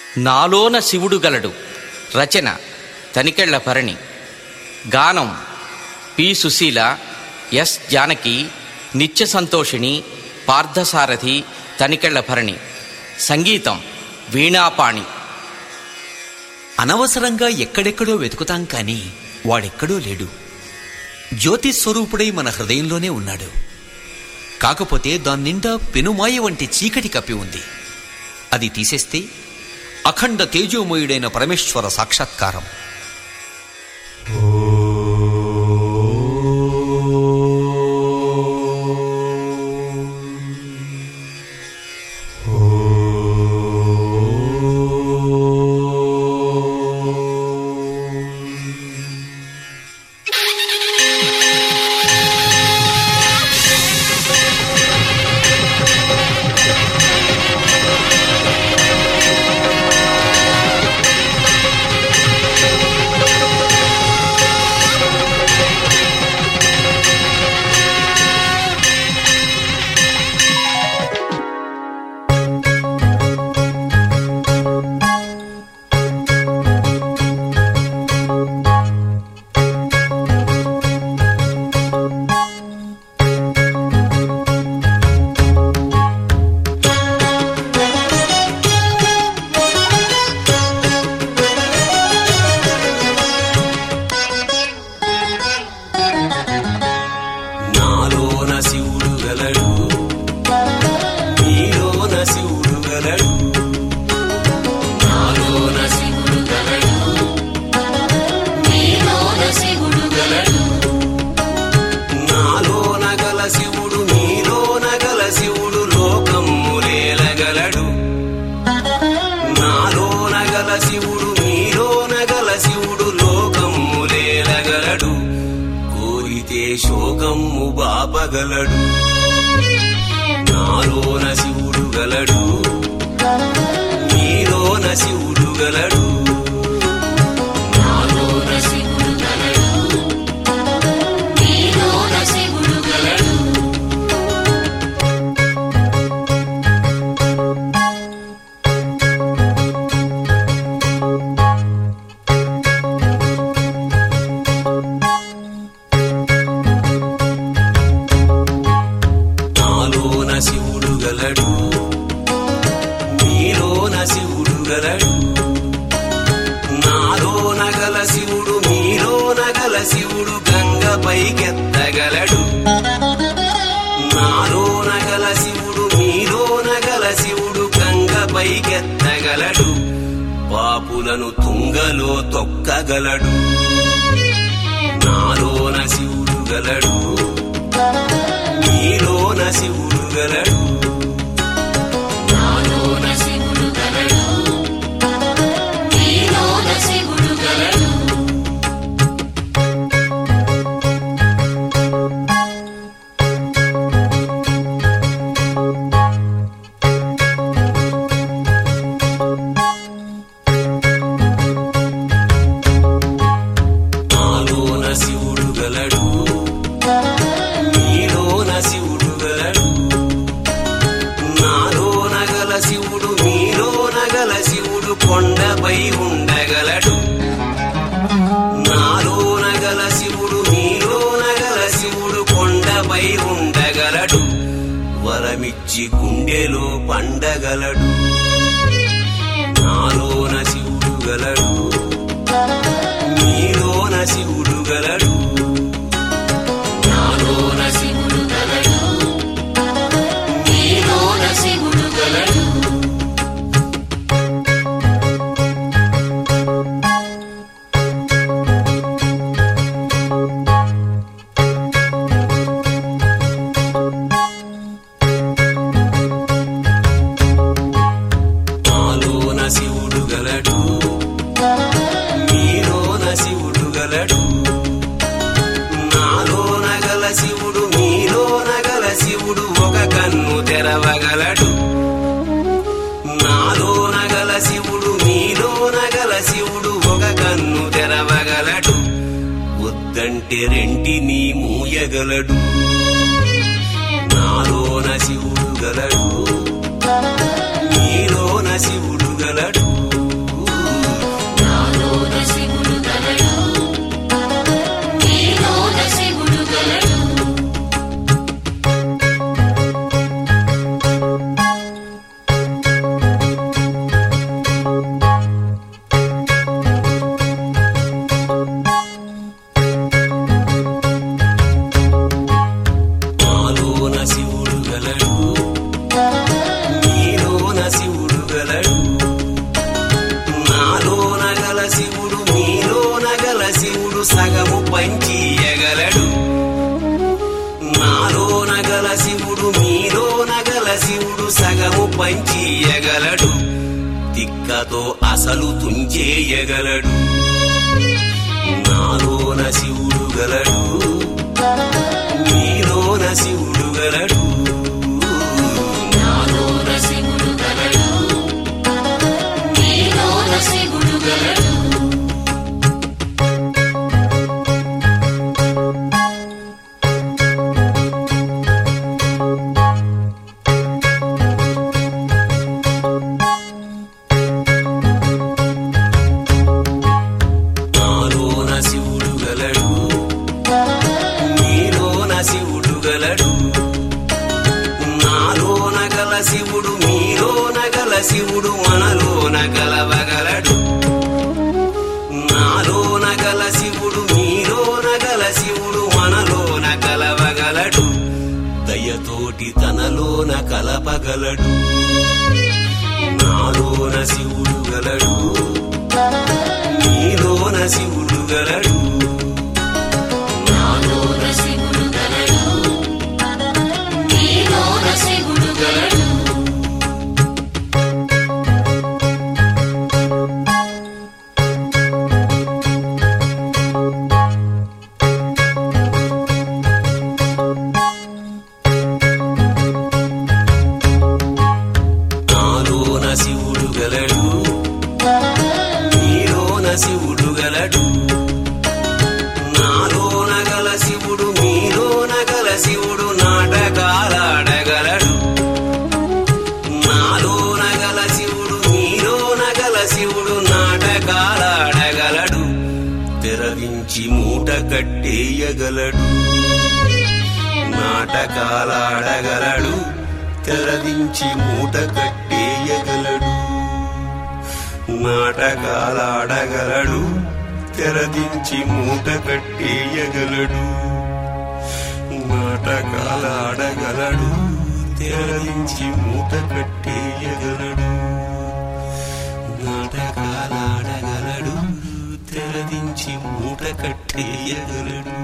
నాలోన శివుడు గలడు రచన తనికెళ్ల భరణి గానం పి సుశీల ఎస్ జానకి నిత్య సంతోషిణి పార్థసారథి తనికెళ్ల భరణి సంగీతం వీణాపాణి అనవసరంగా ఎక్కడెక్కడో వెతుకుతాం కాని వాడెక్కడో లేడు జ్యోతి స్వరూపుడై మన హృదయంలోనే ఉన్నాడు కాకపోతే దాని నిండా పెనుమాయ వంటి చీకటి కప్పి ఉంది అది తీసేస్తే అఖండ తేజోమయుడైన పరమేశ్వర సాక్షాత్కారం నాలోన శివుడు గలడు నీలోన శివుడు గలడు నాలోన శివుడు గలడు నీలోన శివుడు గలడు నాలోన గల శివుడు నీలోన గల శివుడు లోకమ్ములేలగలడు నాలోన గల శివుడు నీలోన గల శివుడు లోకమ్ములేలగలడు కోరితే శోకమ్ము బాపగలడు నాలోన శివుడు గలడు నీలోన శివుడు గలడు నాలోన శివుడు గలడు నీలోన శివుడు గలడు నాలోన శివుడు గలడు నీలోన శివుడు గలడు నాలోన గల శివుడు నీలోన గల శివుడు గంగ పైకెత్తగలడు నాలోన గల శివుడు నీలోన గల శివుడు గంగ పైకెత్తగలడు పాపులను తుంగలో తొక్కగలడు నాలోన శివుడు గలడు నీలోన శివుడు గలడు నాలోన శివుడు గలడు నీలోన శివుడు గలడు నాలోన శివుడు గలడు నీలోన శివుడు గలడు నాలోన గల శివుడు నీలోన గల శివుడు కొండపై ఉండగలడు నాలోన గల శివుడు నీలోన గల శివుడు కొండపై ఉండగలడు వరమిచ్చి గుండెలో పండగలడు నాలోన శివుడు గలడు నీలోన శివుడు గలడు నాలోన శివుడు గలడు నీలోన శివుడు గలడు నాలోన శివుడు గలడు నీలోన శివుడు గలడు నాలోన గల శివుడు నీలోన గల శివుడు ఒక కన్ను తెరవగలడు నాలోన గల శివుడు నీలోన గల శివుడు ఒక కన్ను తెరవగలడు వద్దంటే రెంటిని మూయగలడు నాలోన శివుడు గలడు నీలోన శివుడు గలడు శివుడు సగము పంచియగలడు తిక్కతో అసలు తుంచేయగలడు నాలోన శివుడు గలడు నీలోన శివుడు గలడు నాలోన శివుడు గలడు నీలోన శివుడు గలడు నాలోన శివుడు గలడు నీలోన శివుడు గలడు నాలోన గల శివుడు మీలోన గల శివుడు మనలోన గలవగలడు నాలోన గల శివుడు మీలోన గల శివుడు మనలోన కలవగలడు దయతోటి తనలోన కలపగలడు నాలోన శివుడు గలడు నీలోన శివుడు గలడు నాలోన శివుడు గలడు నీలోన శివుడు గలడు నాలోన శివుడు గలడు నీలోన శివుడు గలడు నాలోన గల శివుడు మీలోన గల శివుడు నాటకాలాడగలడు నాలోన గల శివుడు మీలోన గల శివుడు నాటకాలాడగలడు తెరవించి మూట కట్టేయగలడు నాటకాలాడగలడు తెరదించి మూట కట్టేయగలడు నాటకాలాడగలడు తెరదించి మూట కట్టేయగలడు నాటకాలాడగలడు తెరదించి మూట కట్టేయగలడు నాటకాలాడగలడు తెరదించి మూట కట్టేయగలడు